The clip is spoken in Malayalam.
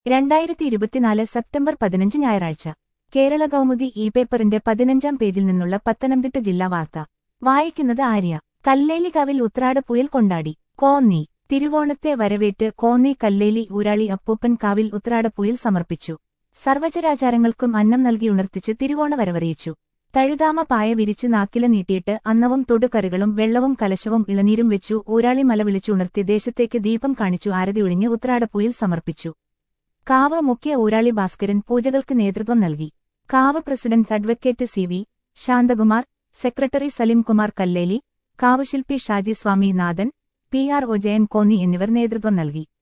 രണ്ടായിരത്തി ഇരുപത്തിനാല് സെപ്റ്റംബർ പതിനഞ്ച് ഞായറാഴ്ച കേരള കൗമുദി ഇ പേപ്പറിന്റെ പതിനഞ്ചാം പേജിൽ നിന്നുള്ള പത്തനംതിട്ട ജില്ലാ വാർത്ത വായിക്കുന്നത് ആര്യ കല്ലേലികാവിൽ ഉത്രാടപ്പുയൽ കൊണ്ടാടി കോന്നി തിരുവോണത്തെ വരവേറ്റ് കോന്നി കല്ലേലി ഊരാളി അപ്പൂപ്പൻ കാവിൽ ഉത്രാടപ്പുയൽ സമർപ്പിച്ചു സർവചരാചാരങ്ങൾക്കും അന്നം നൽകി ഉണർത്തിച്ച് തിരുവോണ വരവറിയിച്ചു തഴുതാമ പായ വിരിച്ച് നാക്കില നീട്ടിയിട്ട് അന്നവും തൊടുകറികളും വെള്ളവും കലശവും ഇളനീരും വെച്ചു ഊരാളി മല വിളിച്ചുണർത്തി ദേശത്തേക്ക് ദീപം കാണിച്ചു ആരതി ഒഴിഞ്ഞ് ഉത്രാടപ്പുയൽ സമർപ്പിച്ചു കാവ് മുഖ്യ ഊരാളി ഭാസ്കരൻ പൂജകൾക്ക് നേതൃത്വം നൽകി കാവ് president advocate C V Santhakumar secretary Salimkumar Kalleli കാവുശില്പി Shaji Swami Nathan P R O Jayan Konni എന്നിവർ നേതൃത്വം നൽകി